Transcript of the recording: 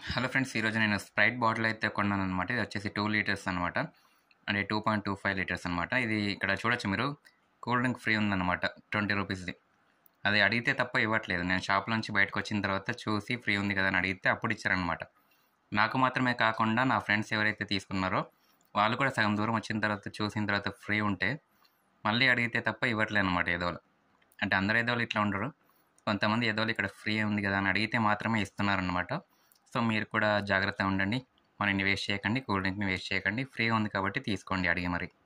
hello friends ఈరోజు నేను Sprite bottle అయితే కొన్నాను అనమాట ఇది వచ్చేసి టూ లీటర్స్ అనమాట అంటే two point two five litres అనమాట ఇది ఇక్కడ చూడొచ్చు మీరు కూల్ డ్రింక్ ఫ్రీ ఉందన్నమాట ట్వంటీ రూపీస్ది అది అడిగితే తప్ప ఇవ్వట్లేదు నేను షాప్ నుంచి బయటకు వచ్చిన తర్వాత చూసి ఫ్రీ ఉంది కదా అని అడిగితే అప్పుడు ఇచ్చారనమాట నాకు మాత్రమే కాకుండా నా ఫ్రెండ్స్ ఎవరైతే తీసుకున్నారో వాళ్ళు కూడా సగం దూరం వచ్చిన తర్వాత చూసిన తర్వాత ఫ్రీ ఉంటే మళ్ళీ అడిగితే తప్ప ఇవ్వట్లేదు అనమాట ఏదోలు అంటే అందరు ఏదోలు ఇట్లా ఉండరు కొంతమంది ఏదోలు ఇక్కడ ఫ్రీ ఉంది కదా అని అడిగితే మాత్రమే ఇస్తున్నారనమాట సో మీరు కూడా జాగ్రత్తగా ఉండండి మనని వేస్ట్ చేయకండి కూల్ డ్రింక్ని వేస్ట్ చేయకండి ఫ్రీ ఉంది కాబట్టి తీసుకోండి అడిగి మరి